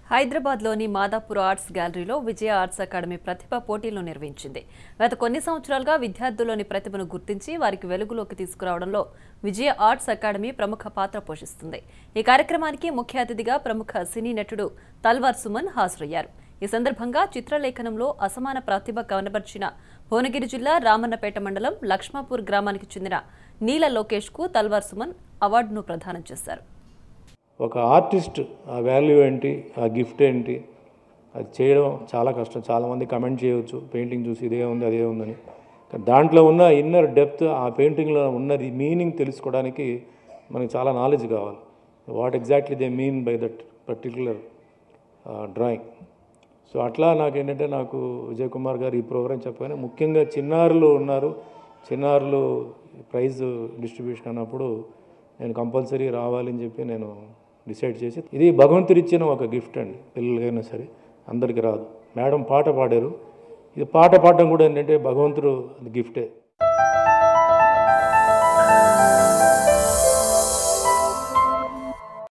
హైదరాబాద్లోని మాదాపూర్ ఆర్ట్స్ గ్యాలరీలో విజయ arts academy ప్రతిభ పోటీలను నిర్వహించింది గత కొన్ని సంవత్సరాలుగా విద్యార్థుల్లోని ప్రతిభను గుర్తించి వారికి వెలుగులోకి తీసుకురావడంలో విజయ ఆర్ట్స్ అకాడమీ ప్రముఖ పాత్ర పోషిస్తుంది ఈ కార్యక్రమానికి ముఖ్య అతిథిగా ప్రముఖ సినీ నటుడు తల్వార్ సుమన్ హాజరయ్యారు ఈ సందర్భంగా చిత్రలేఖనంలో అసమాన ప్రతిభ కనబర్చిన భువనగిరి జిల్లా రామన్నపేట మండలం లక్ష్మాపూర్ గ్రామానికి చెందిన నీల లోకేష్ కు తల్వార్ సుమన్ అవార్డును ప్రదానం చేశారు ఒక ఆర్టిస్ట్ ఆ వాల్యూ ఏంటి ఆ గిఫ్ట్ ఏంటి అది చేయడం చాలా కష్టం చాలామంది కమెంట్ చేయవచ్చు పెయింటింగ్ చూసి ఇదే ఉంది అదే ఉందని కానీ దాంట్లో ఉన్న ఇన్నర్ డెప్త్ ఆ పెయింటింగ్లో ఉన్నది మీనింగ్ తెలుసుకోవడానికి మనకి చాలా నాలెడ్జ్ కావాలి what exactly they mean by that particular drawing so అట్లా నాకేంటంటే నాకు విజయ్ కుమార్ గారు ఈ ప్రోగ్రాం చెప్పగానే ముఖ్యంగా చిన్నారులు ఉన్నారు చిన్నారులు ప్రైజ్ డిస్ట్రిబ్యూషన్ అన్నప్పుడు నేను కంపల్సరీ రావాలని చెప్పి నేను డిసైడ్ చేసి ఇది భగవంతుడు ఇచ్చిన ఒక గిఫ్ట్ అండి పిల్లలకైనా సరే అందరికీ రాదు మేడం పాట పాడారు ఇది పాట పాడడం కూడా ఏంటంటే భగవంతుడు గిఫ్టే